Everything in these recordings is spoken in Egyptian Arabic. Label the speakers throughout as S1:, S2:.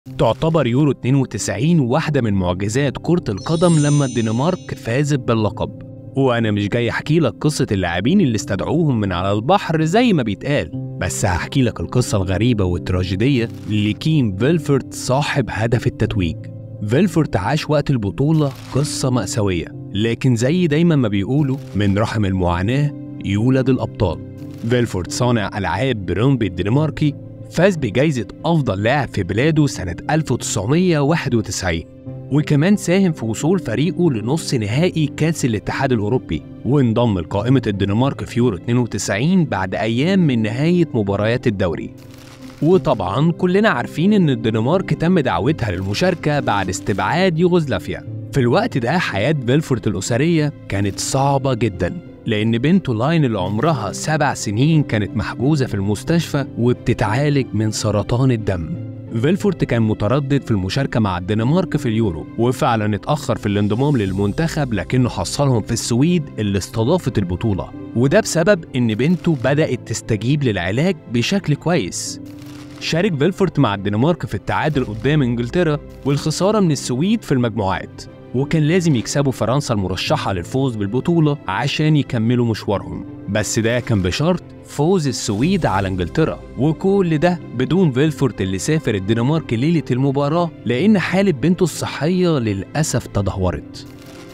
S1: تعتبر يورو 92 واحدة من معجزات كرة القدم لما الدنمارك فازت باللقب وأنا مش جاي أحكي لك قصة اللاعبين اللي استدعوهم من على البحر زي ما بيتقال بس هحكي لك القصة الغريبة والتراجيدية لكيم فيلفورت صاحب هدف التتويج فيلفورت عاش وقت البطولة قصة مأساوية لكن زي دايما ما بيقولوا من رحم المعاناة يولد الأبطال فيلفورت صانع ألعاب برومبي الدنماركي فاز بجائزة أفضل لاعب في بلاده سنة 1991 وكمان ساهم في وصول فريقه لنص نهائي كأس الاتحاد الأوروبي وانضم لقائمة الدنمارك في يورو 92 بعد أيام من نهاية مباريات الدوري وطبعا كلنا عارفين ان الدنمارك تم دعوتها للمشاركة بعد استبعاد يوغوسلافيا في الوقت ده حياة بيلفورت الأسرية كانت صعبة جدا لأن بنته لاين اللي عمرها سبع سنين كانت محجوزة في المستشفى وبتتعالج من سرطان الدم فيلفورت كان متردد في المشاركة مع الدنمارك في اليورو وفعلا اتأخر في الانضمام للمنتخب لكنه حصلهم في السويد اللي استضافت البطولة وده بسبب إن بنته بدأت تستجيب للعلاج بشكل كويس شارك فيلفورت مع الدنمارك في التعادل قدام انجلترا والخسارة من السويد في المجموعات وكان لازم يكسبوا فرنسا المرشحة للفوز بالبطولة عشان يكملوا مشوارهم بس ده كان بشرط فوز السويد على انجلترا وكل ده بدون فيلفورت اللي سافر الدنمارك ليلة المباراة لأن حالة بنته الصحية للأسف تدهورت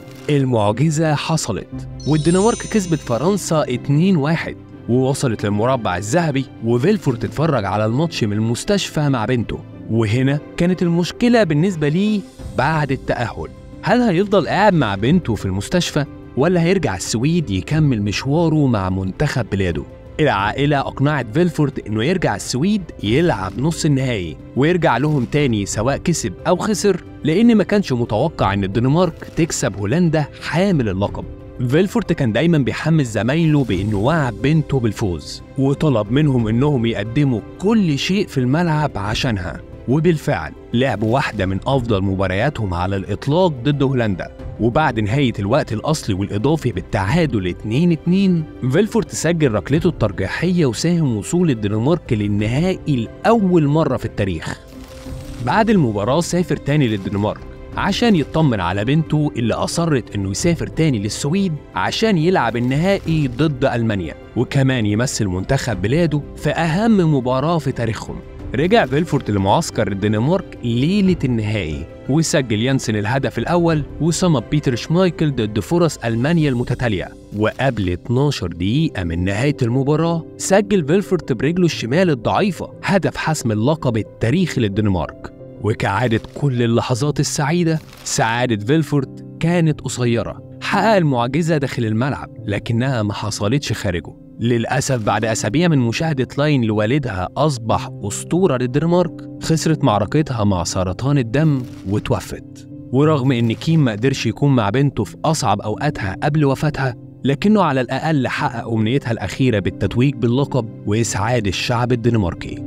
S1: المعجزة حصلت والدنمارك كسبت فرنسا 2-1 ووصلت للمربع الذهبي وفيلفورت اتفرج على الماتش من المستشفى مع بنته وهنا كانت المشكلة بالنسبة ليه بعد التأهل هل هيفضل قاعد مع بنته في المستشفى ولا هيرجع السويد يكمل مشواره مع منتخب بلاده العائلة أقنعت فيلفورت إنه يرجع السويد يلعب نص النهائي ويرجع لهم تاني سواء كسب أو خسر لأن ما كانش متوقع إن الدنمارك تكسب هولندا حامل اللقب فيلفورت كان دايما بيحمس زمايله بانه وعد بنته بالفوز وطلب منهم انهم يقدموا كل شيء في الملعب عشانها وبالفعل لعبوا واحدة من أفضل مبارياتهم على الإطلاق ضد هولندا وبعد نهاية الوقت الأصلي والإضافي بالتعادل 2-2 فيلفورت سجل ركلته الترجيحية وساهم وصول الدنمارك للنهائي لأول مرة في التاريخ بعد المباراة سافر تاني للدنمارك عشان يطمن على بنته اللي أصرت إنه يسافر تاني للسويد عشان يلعب النهائي ضد ألمانيا وكمان يمثل منتخب بلاده في أهم مباراة في تاريخهم رجع فيلفورت لمعسكر الدنمارك ليلة النهائي وسجل يانسن الهدف الأول وصمد بيتر شمايكل ضد فرص ألمانيا المتتالية وقبل 12 دقيقة من نهاية المباراة سجل فيلفورت برجله الشمال الضعيفة هدف حسم اللقب التاريخي للدنمارك وكعادة كل اللحظات السعيدة سعادة فيلفورت كانت قصيرة حقق المعجزة داخل الملعب لكنها ما حصلتش خارجه للأسف بعد أسابيع من مشاهدة لاين لوالدها أصبح أسطورة للدنمارك خسرت معركتها مع سرطان الدم وتوفت ورغم إن كيم ما قدرش يكون مع بنته في أصعب أوقاتها قبل وفاتها لكنه على الأقل حقق أمنيتها الأخيرة بالتتويج باللقب وإسعاد الشعب الدنماركي